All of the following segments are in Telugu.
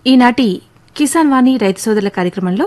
ఈనాటి కిసాన్ వాణి రైతు సోదరుల కార్యక్రమంలో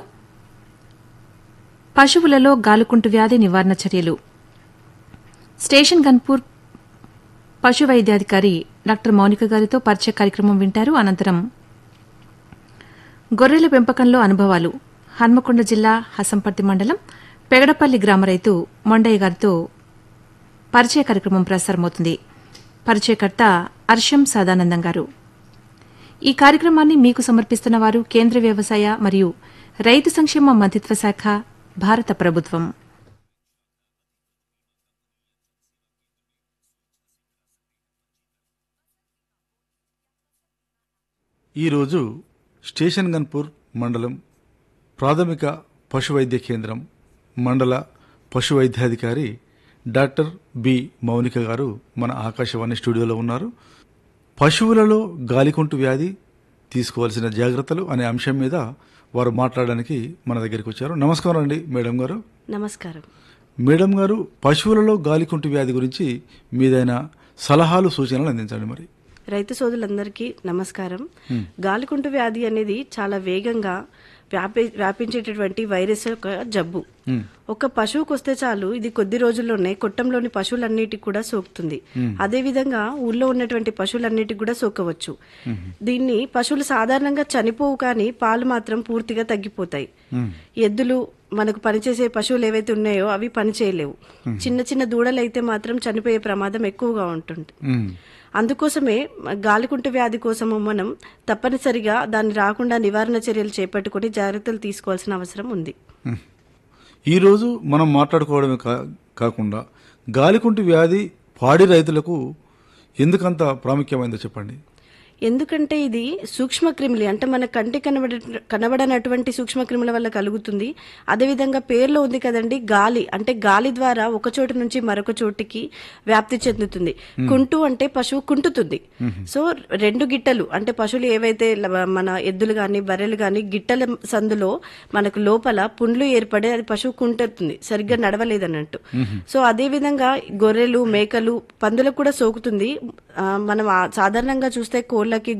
పశువులలో గాలుకుంటు వ్యాధి నివారణ చర్యలు స్టేషన్ గన్పూర్ పశు వైద్యాధికారి డాక్టర్ మౌనిక గారితో పరిచయ కార్యక్రమం వింటారు అనంతరం గొర్రెల పెంపకంలో అనుభవాలు హన్మకొండ జిల్లా హసంపర్తి మండలం పెగడపల్లి గ్రామ రైతు మొండయ్య గారితో పరిచయ కార్యక్రమం ప్రసారమవుతుంది పరిచయకర్త అర్షం సదానందం గారు ఈ కార్యక్రమాన్ని మీకు సమర్పిస్తున్న వారు కేంద్ర వ్యవసాయ మరియు రైతు సంక్షేమ మంత్రిత్వ శాఖ భారత ప్రభుత్వం ఈరోజు స్టేషన్ గన్పూర్ మండలం ప్రాథమిక పశు వైద్య కేంద్రం మండల పశు వైద్యాధికారి డాక్టర్ బి మౌనిక గారు మన ఆకాశవాణి స్టూడియోలో ఉన్నారు పశువులలో గాలికుంటు వ్యాధి తీసుకోవాల్సిన జాగ్రత్తలు అనే అంశం మీద వారు మాట్లాడడానికి మన దగ్గరికి వచ్చారు నమస్కారం అండి మేడం గారు నమస్కారం మేడం గారు పశువులలో గాలికుంటు వ్యాధి గురించి మీదైన సలహాలు సూచనలు అందించండి మరి రైతు సోదరులందరికీ నమస్కారం గాలికుంటు వ్యాధి అనేది చాలా వేగంగా వ్యాపి వ్యాపించేటటువంటి వైరస్ ఒక జబ్బు ఒక పశువుకు వస్తే చాలు ఇది కొద్ది రోజుల్లోనే కొట్టంలోని పశువులన్నిటికి కూడా సోకుతుంది అదే విధంగా ఊళ్ళో ఉన్నటువంటి పశువులన్నిటికి కూడా సోకవచ్చు దీన్ని పశువులు సాధారణంగా చనిపోవు కానీ పాలు మాత్రం పూర్తిగా తగ్గిపోతాయి ఎద్దులు మనకు పనిచేసే పశువులు ఏవైతే ఉన్నాయో అవి పనిచేయలేవు చిన్న చిన్న దూడలు అయితే మాత్రం చనిపోయే ప్రమాదం ఎక్కువగా ఉంటుంది మ్మ్. అందుకోసమే గాలికుంటు వ్యాధి కోసము మనం తప్పనిసరిగా దాన్ని రాకుండా నివారణ చర్యలు చేపట్టుకుని జాగ్రత్తలు తీసుకోవాల్సిన అవసరం ఉంది ఈరోజు మనం మాట్లాడుకోవడమే కా కాకుండా గాలికుంటు వ్యాధి పాడి రైతులకు ఎందుకంత ప్రాముఖ్యమైందో చెప్పండి ఎందుకంటే ఇది సూక్ష్మక్రిములు అంటే మన కంటి కనబడ కనబడనటువంటి సూక్ష్మక్రిముల వల్ల కలుగుతుంది అదేవిధంగా పేర్లో ఉంది కదండి గాలి అంటే గాలి ద్వారా ఒక చోటు నుంచి మరొక చోటికి వ్యాప్తి చెందుతుంది కుంటు అంటే పశువు కుంటుతుంది సో రెండు గిట్టలు అంటే పశువులు ఏవైతే ల- మన ఎద్దులు గాని బర్రెలు గాని గిట్టల సందులో మనకు లోపల పుండ్లు ఏర్పడి అది పశువు కుంటుతుంది సరిగ్గా నడవలేదన్నట్టు సో అదే విధంగా గొర్రెలు మేకలు పందులకు కూడా సోకుతుంది ఆ, మనం ఆ- సాధారణంగా చూస్తే కోళ్ళకి